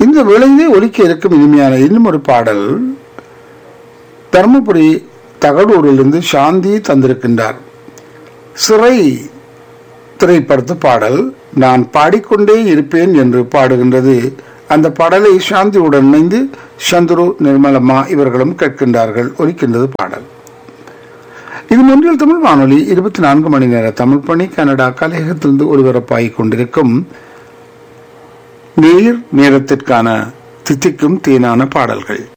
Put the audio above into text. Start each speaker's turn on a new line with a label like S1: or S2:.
S1: இந்த வேளையிலே ஒலிக்க இருக்கும் இனிமையான இன்னும் ஒரு பாடல் தருமபுரி தகடூரிலிருந்து சாந்தி தந்திருக்கின்றார் சிறை திரைப்படத்து பாடல் நான் பாடிக்கொண்டே இருப்பேன் என்று பாடுகின்றது அந்த பாடலை சாந்தியுடன் இணைந்து சந்துரு நிர்மலம்மா இவர்களும் கேட்கின்றார்கள் ஒலிக்கின்றது பாடல் இது ஒன்றில் தமிழ் வானொலி இருபத்தி நான்கு மணி நேர தமிழ் பணி கனடா கலையகத்திலிருந்து ஒருவரப்பாகிக் கொண்டிருக்கும் நீர் நேரத்திற்கான தித்திக்கும் தேனான பாடல்கள்